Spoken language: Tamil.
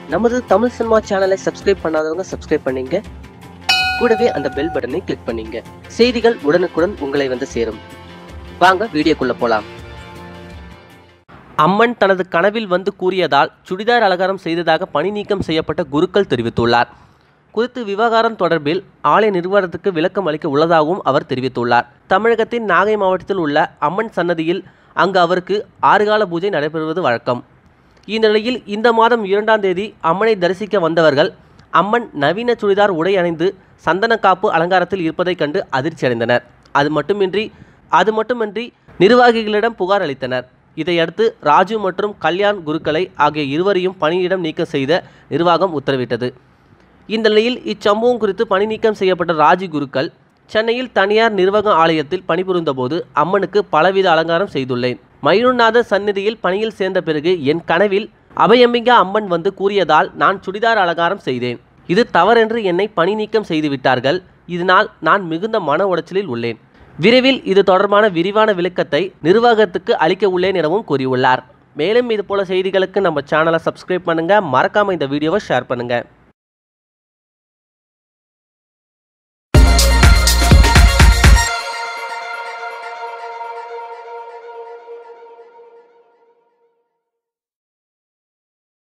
நமது தமிழ் சினிமா சேனலை சப்ஸ்கிரைப் பண்ணாதவங்க சப்ஸ்கிரைப் பண்ணீங்க கூடவே அந்த பெல் பட்டனை கிளிக் பண்ணீங்க செய்திகள் உடனுக்குடன் உங்களை வந்து சேரும் வாங்க வீடியோக்குள்ள போலாம் அம்மன் தனது கனவில் வந்து கூறியதால் சுடிதார் அலங்காரம் செய்ததாக பணி நீக்கம் செய்யப்பட்ட குருக்கள் தெரிவித்துள்ளார் குறித்து விவகாரம் தொடர்பில் ஆலய நிர்வாகத்துக்கு விளக்கம் அளிக்க உள்ளதாகவும் அவர் தெரிவித்துள்ளார் தமிழகத்தின் நாகை மாவட்டத்தில் உள்ள அம்மன் சன்னதியில் அங்கு அவருக்கு ஆறுகால பூஜை நடைபெறுவது வழக்கம் இந்நிலையில் இந்த மாதம் இரண்டாம் தேதி அம்மனை தரிசிக்க வந்தவர்கள் அம்மன் நவீன சுடிதார் உடை அணிந்து சந்தனக்காப்பு அலங்காரத்தில் இருப்பதைக் கண்டு அதிர்ச்சியடைந்தனர் அது மட்டுமின்றி அது மட்டுமின்றி நிர்வாகிகளிடம் புகார் அளித்தனர் இதையடுத்து ராஜு மற்றும் கல்யாண் குருக்களை ஆகிய இருவரையும் பணியிடம் நீக்கம் செய்த நிர்வாகம் உத்தரவிட்டது இந்த நிலையில் இச்சம்பவம் குறித்து பணி நீக்கம் செய்யப்பட்ட ராஜி குருக்கள் சென்னையில் தனியார் நிர்வாக ஆலயத்தில் பணிபுரிந்தபோது அம்மனுக்கு பலவித அலங்காரம் செய்துள்ளேன் மயூரநாத சந்நிதியில் பணியில் சேர்ந்த பிறகு என் கனவில் அபயம்பிகா அம்மன் வந்து கூறியதால் நான் சுடிதார் அலங்காரம் செய்தேன் இது தவறென்று என்னை பணி நீக்கம் செய்து விட்டார்கள் இதனால் நான் மிகுந்த மன உடைச்சலில் உள்ளேன் விரைவில் இது தொடர்பான விரிவான விளக்கத்தை நிர்வாகத்துக்கு அளிக்க உள்ளேன் எனவும் கூறியுள்ளார் மேலும் இது போல செய்திகளுக்கு நம்ம சேனலை சப்ஸ்கிரைப் பண்ணுங்க மறக்காம இந்த வீடியோவை ஷேர் பண்ணுங்க